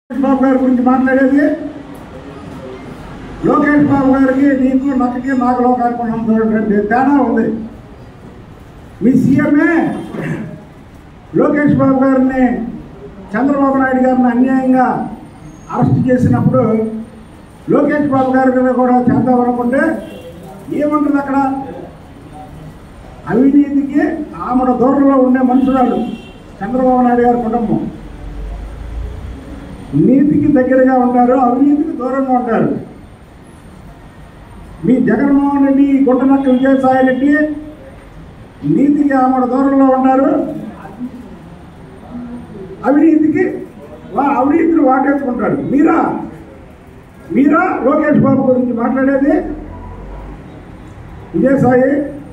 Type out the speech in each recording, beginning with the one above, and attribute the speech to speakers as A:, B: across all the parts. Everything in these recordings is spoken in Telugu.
A: లోకేష్ బాబు గారి గురించి మాట్లాడేది లోకేష్ బాబు గారికి నీకు నక్కకి నాకు లోకానికి ఉన్నటువంటి తేడా ఉంది మీ సీఎంఏ లోకేష్ బాబు గారిని చంద్రబాబు నాయుడు గారిని అన్యాయంగా అరెస్ట్ చేసినప్పుడు లోకేష్ బాబు గారిని కూడా చేద్దాం అనుకుంటే ఏముంటుంది అక్కడ అవినీతికి ఆమెడ దూరంలో ఉండే మనుషురాలు చంద్రబాబు నాయుడు గారి కుటుంబం నీతికి దగ్గరగా ఉంటారు అవినీతికి దూరంగా ఉంటారు మీ జగన్మోహన్ రెడ్డి గుంటనక్క విజయసాయి రెడ్డి నీతికి ఆమెడ దూరంలో ఉంటారు అవినీతికి వా అవినీతిని వాటేసుకుంటారు మీరా మీరా లోకేష్ బాబు గురించి మాట్లాడేది విజయసాయి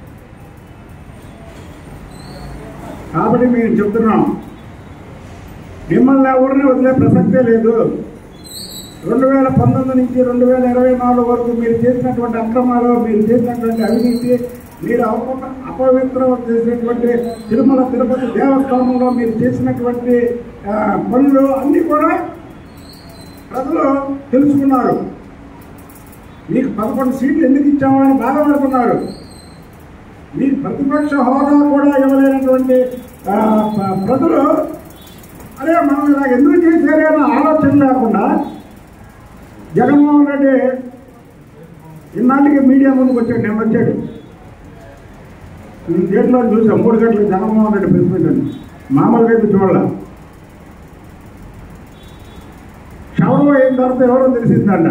A: కాబట్టి మేము చెప్తున్నాం మిమ్మల్ని ఎవరిని వదిలే ప్రసక్తే లేదు రెండు వేల పంతొమ్మిది నుంచి రెండు వేల ఇరవై నాలుగు వరకు మీరు చేసినటువంటి అక్రమాలు మీరు చేసినటువంటి అవినీతి మీరు అప అపవిత్రం చేసినటువంటి తిరుమల తిరుపతి దేవస్థానంలో మీరు చేసినటువంటి ఆ, పనులు అన్నీ కూడా ప్రజలు తెలుసుకున్నారు మీకు పదకొండు సీట్లు ఎందుకు ఇచ్చామని బాధపడుతున్నారు మీకు ప్రతిపక్ష హోదా కూడా ఇవ్వలేనటువంటి ఆ, ప- ప్రజలు అరే మనం ఇలా ఎందుకు చేశారే అన్న ఆలోచన లేకుండా జగన్మోహన్ రెడ్డి ఇన్నాళ్ళకి మీడియా ముందుకు వచ్చాడు నేను వచ్చాడు నేను గేట్లో చూసాం మూడు గంటలకు జగన్మోహన్ రెడ్డి ప్రెస్ మీట్ అని మామూలుగా అయితే చూడాల శవరం అయిన తర్వాత ఎవరో తెలిసిందంట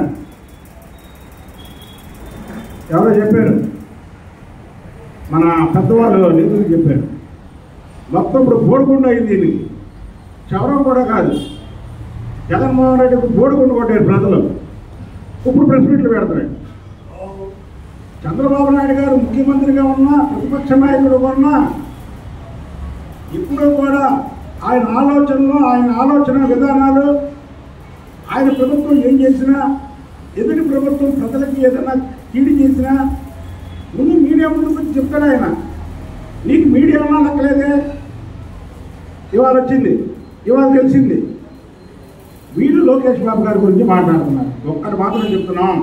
A: ఎవరో చెప్పారు మన పెద్దవాళ్ళు నిధులు చెప్పారు మొత్తం ఇప్పుడు బోడిగుండు అయింది దీనికి శవరం కూడా కాదు జగన్మోహన్ రెడ్డికి బోడిగుండు కొట్టారు ప్రజలు ఇప్పుడు ప్రెస్ మీట్లు పెడతారు చంద్రబాబు నాయుడు గారు ముఖ్యమంత్రిగా ఉన్నా ప్రతిపక్ష నాయకుడు ఉన్నా ఇప్పుడు కూడా ఆయన ఆలోచనలు ఆయన ఆలోచన విధానాలు ఆయన ప్రభుత్వం ఏం చేసినా ఎదుటి ప్రభుత్వం ప్రజలకి ఏదైనా కీడు చేసినా ముందు మీడియా ముందుకు వచ్చి చెప్తాడు ఆయన నీకు మీడియా ఉన్నా నక్కలేదే ఇవాళ వచ్చింది ఇవాళ తెలిసింది వీళ్ళు లోకేష్ బాబు గారి గురించి మాట్లాడుతున్నారు ఒక్కటి మాత్రం చెప్తున్నాం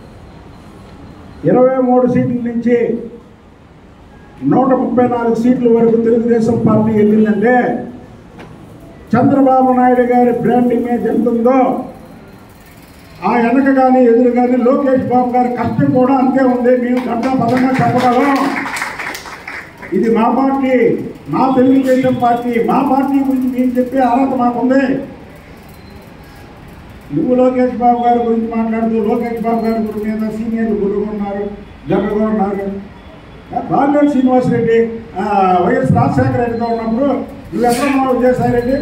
A: ఇరవై మూడు సీట్ల నుంచి నూట ముప్పై నాలుగు సీట్ల వరకు తెలుగుదేశం పార్టీ వెళ్ళిందంటే చంద్రబాబు నాయుడు గారి బ్రాండ్ ఇమేజ్ ఎంత ఉందో ఆ వెనక కానీ ఎదురు కానీ లోకేష్ బాబు గారి కష్టం కూడా అంతే ఉంది మేము గంట పదంగా చెప్పగలం ఇది మా పార్టీ మా తెలుగుదేశం పార్టీ మా పార్టీ గురించి మేము చెప్పే అర్హత మాకుంది నువ్వు లోకేష్ బాబు గారి గురించి మాట్లాడుతూ లోకేష్ బాబు గారి గురి మీద సీనియర్లు గురువు ఉన్నారు జగన్గా ఉన్నారు బాలినేని శ్రీనివాసరెడ్డి ఆ, వైఎస్ రాజశేఖర రెడ్డితో ఉన్నప్పుడు నువ్వు ఎక్కడ ఉన్నావు విజయసాయి రెడ్డి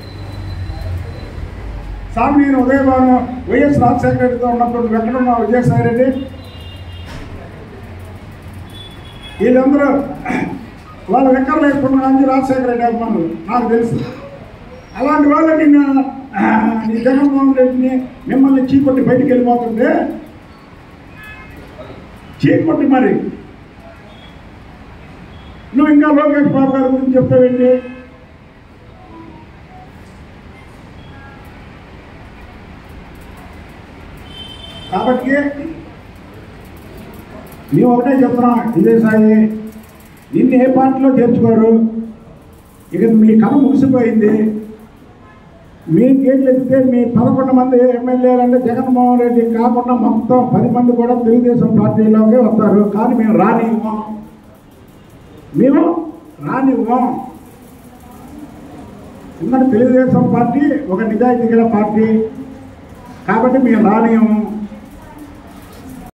A: సామినేని ఉదయభాను వైఎస్ రాజశేఖర రెడ్డితో ఉన్నప్పుడు నువ్వు ఎక్కడ ఉన్నావు విజయసాయి రెడ్డి వీళ్ళందరూ వాళ్ళ లెక్కలు వేసుకున్న అంజి రాజశేఖర రెడ్డి అభిమానులు నాకు తెలుసు అలాంటి వాళ్ళు నిన్న ఆ, నీ జగన్మోహన్ రెడ్డిని మిమ్మల్ని చీకొట్టి బయటికి వెళ్ళిపోతుంటే చీకొట్టి మరి నువ్వు ఇంకా లోకేష్ బాబు గారి గురించి చెప్తావేంటి కాబట్టి మేము ఒకటే చెప్తున్నాం విజయసాయి నిన్ను ఏ పార్టీలో చేర్చుకోరు ఇక మీ కథ ముగిసిపోయింది మీ గేట్లు ఎత్తితే మీ పదకొండు మంది ఎమ్మెల్యేలు అంటే జగన్మోహన్ రెడ్డి కాకుండా మొత్తం పది మంది కూడా తెలుగుదేశం పార్టీలోకే వస్తారు కానీ మేము రానివ్వం మేము రానివ్వం ఎందుకంటే తెలుగుదేశం పార్టీ ఒక నిజాయితీ గల పార్టీ కాబట్టి మేము రానివ్వం